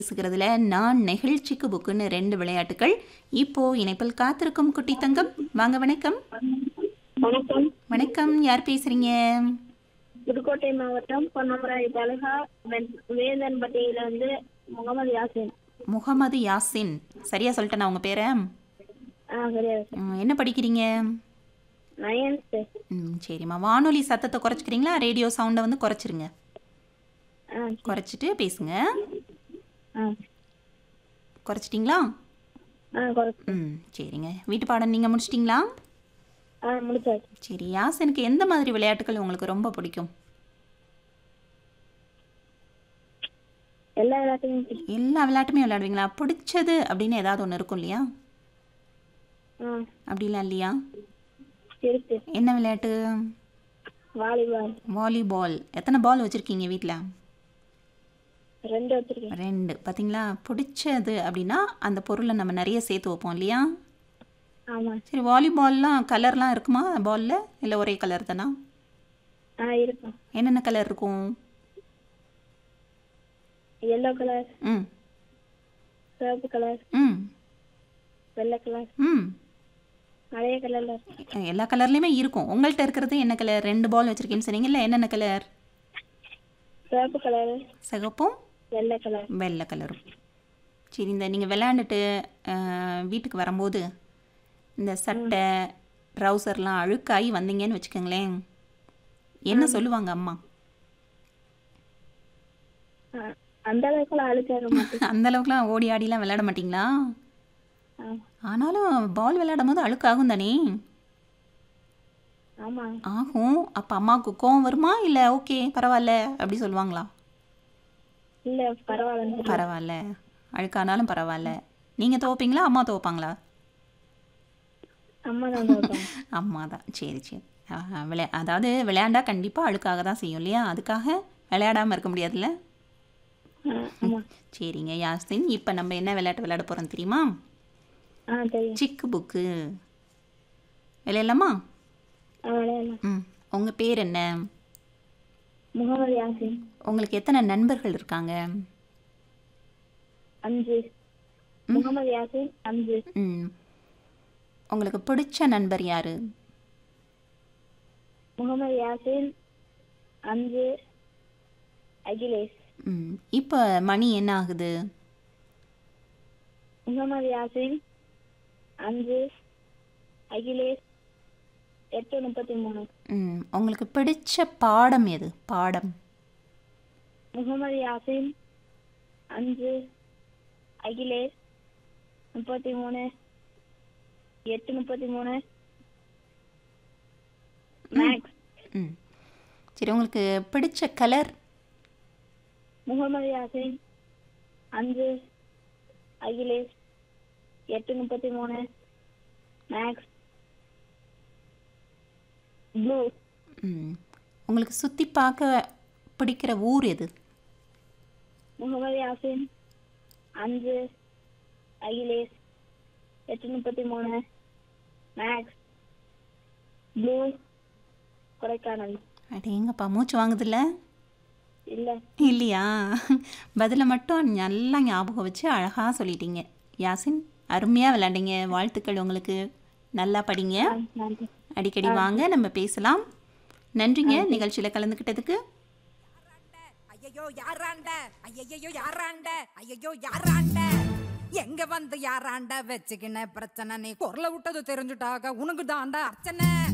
பேசுகிறதுல நான் நெகிழ்ச்சிக்கு புக்குன்னு ரெண்டு விளையாட்டுகள் இப்போ இணைப்பில் காத்திருக்கும் குட்டி தங்கம் வாங்க வணக்கம் வணக்கம் வணக்கம் யார் பேசுறீங்க புதுக்கோட்டை மாவட்டம் பொன்னமராய் தாலுகா வென்- வேந்தன்பட்டியில வந்து முகமது யாசின் முகமது யாசின் சரியா சொல்லிட்டேனா உங்க பேரை ஆ கிடையாது ம், என்ன படிக்கிறீங்க நயன்த் ம் சரிம்மா வானொலி சத்தத்தை குறைச்சிக்கிறீங்களா ரேடியோ சவுண்டை வந்து குறைச்சிருங்க ஆ குறைச்சிட்டு பேசுங்க ஆ குறைச்சிட்டிங்களா ஆ குறைச்சு ம் சரிங்க வீட்டு பாடம் நீங்கள் முடிச்சிட்டிங்களா ஆ முடிச்சாச்சு சரி யாசனுக்கு எந்த மாதிரி விளையாட்டுகள் உங்களுக்கு ரொம்ப பிடிக்கும் எல்லா விளையாட்டையும் பிடிக்கும். எல்லா விளையாட்டுமே விளையாடுவீங்களா பிடிச்சது அப்படின்னு ஏதாவது ஒன்று இருக்கும் இல்லையா ஆ அப்படிலாம் இல்லையா இருக்கு என்ன விளையாட்டு வாலிபால் வாலிபால் எத்தனை பால் வச்சுருக்கீங்க வீட்டில் ரெண்டு வச்சிருக்கேன் ரெண்டு பார்த்தீங்களா பிடிச்சது அப்படின்னா அந்த பொருளை நம்ம நிறைய சேர்த்து வைப்போம் இல்லையா ஆமா சரி வாலிபால்லாம் கலர்லாம் இருக்குமா பாலில் இல்லை ஒரே கலர் தானா ஆ இருக்கும் என்னென்ன கலர் இருக்கும் எல்லோ கலர் ம் சிவப்பு கலர் ம் வெள்ளை கலர் ம் நிறைய கலர்ல இருக்கு எல்லா கலர்லேயுமே இருக்கும் உங்கள்கிட்ட இருக்கிறது என்ன கலர் ரெண்டு பால் வச்சுருக்கேன்னு சொன்னீங்கல்ல என்னென்ன கலர் சிவப்பு கலர் சிகப்பும் வெள்ளை கலர் வெள்ளை கலரும் சரி இந்த நீங்கள் விளையாண்டுட்டு அஹ், வீட்டுக்கு வரும்போது இந்த சட்டை ட்ரௌசர்லாம் அழுக்காகி வந்தீங்கன்னு வச்சுக்கோங்களேன் என்ன சொல்லுவாங்க அம்மா ஆ, அந்த அளவுக்குலாம் அழுக்காக மாட்டேன் அந்த அளவுக்குலாம் ஓடி ஆடிலாம் விளையாட மாட்டிங்களா ஆ, ஆனாலும் பால் விளையாடும் போது அழுக்காகும் தானே ஆமா ஆகும் அப்போ அம்மாவுக்கு கோவம் வருமா இல்லை ஓகே பரவாயில்ல அப்படி சொல்லுவாங்களா இல்ல பரவாயில்ல பரவாயில்ல அழுக்கானாலும் பரவாயில்ல நீங்கள் துவைப்பீங்களா அம்மா துவைப்பாங்களா அம்மா தான் பார்ப்பாங்க அம்மா தான் சரி சரி ஆஹ், விளையா அதாவது விளையாண்டா கண்டிப்பாக அழுக்காக தான் செய்யும் இல்லையா அதுக்காக விளையாடாமல் இருக்க முடியாதுல்ல ஆ, ஆமா சரிங்க யாஸ்தின் இப்போ நம்ம என்ன விளையாட்டு விளையாட போகிறோம் தெரியுமா ஆ தெரியும் சிக்கு புக்கு விளையாடலாமா ஆ விளையாடலாம் ம் உங்கள் பேர் என்ன முகமது யாசின் உங்களுக்கு எத்தனை நண்பர்கள் இருக்காங்க அஞ்சு முகமது யாசின் அஞ்சு ம் உங்களுக்கு பிடிச்ச நண்பர் யார் முகமது யாசின் அஞ்சு அகிலேஷ் ம் இப்போ மணி என்ன ஆகுது முகமது யாசின் அஞ்சு அகிலேஷ் எட்டு முப்பத்தி மூணு ம் உங்களுக்கு பிடிச்ச பாடம் எது பாடம் முகமது யாசின் அஞ்சு அகிலேஷ் முப்பத்தி மூணு எட்டு முப்பத்தி மூணு மேக்ஸ் ம் சரி உங்களுக்கு பிடிச்ச கலர் முகமது யாசின் அஞ்சு அகிலேஷ் எட்டு முப்பத்தி மூணு மேக்ஸ் ப்ளூ ம் உங்களுக்கு சுற்றி பார்க்க பிடிக்கிற ஊர் எது முகமது யாசின் அஞ்சு அகிலேஷ் எட்டு முப்பத்தி மூணு மேக்ஸ் ப்ளூ கொடைக்கானல் அடேங்கப்பா மூச்சு வாங்குதில்ல இல்லை இல்லையா பதிலை மட்டும் நல்லா ஞாபகம் வச்சு அழகாக சொல்லிட்டீங்க யாசின் அருமையாக விளையாண்டீங்க வாழ்த்துக்கள் உங்களுக்கு நல்லா படிங்க நன்றி அடிக்கடி வாங்க நம்ம பேசலாம் நன்றிங்க நிகழ்ச்சியில் கலந்துக்கிட்டதுக்கு ஐயையோ யாராண்ட ஐயையோ யாராண்ட ஐயையோ யாராண்ட எங்க வந்து யாராண்ட வச்சுக்கின பிரச்சனை நீ குரல விட்டது தெரிஞ்சுட்டாக உனக்கு தாண்டா அர்ச்சனை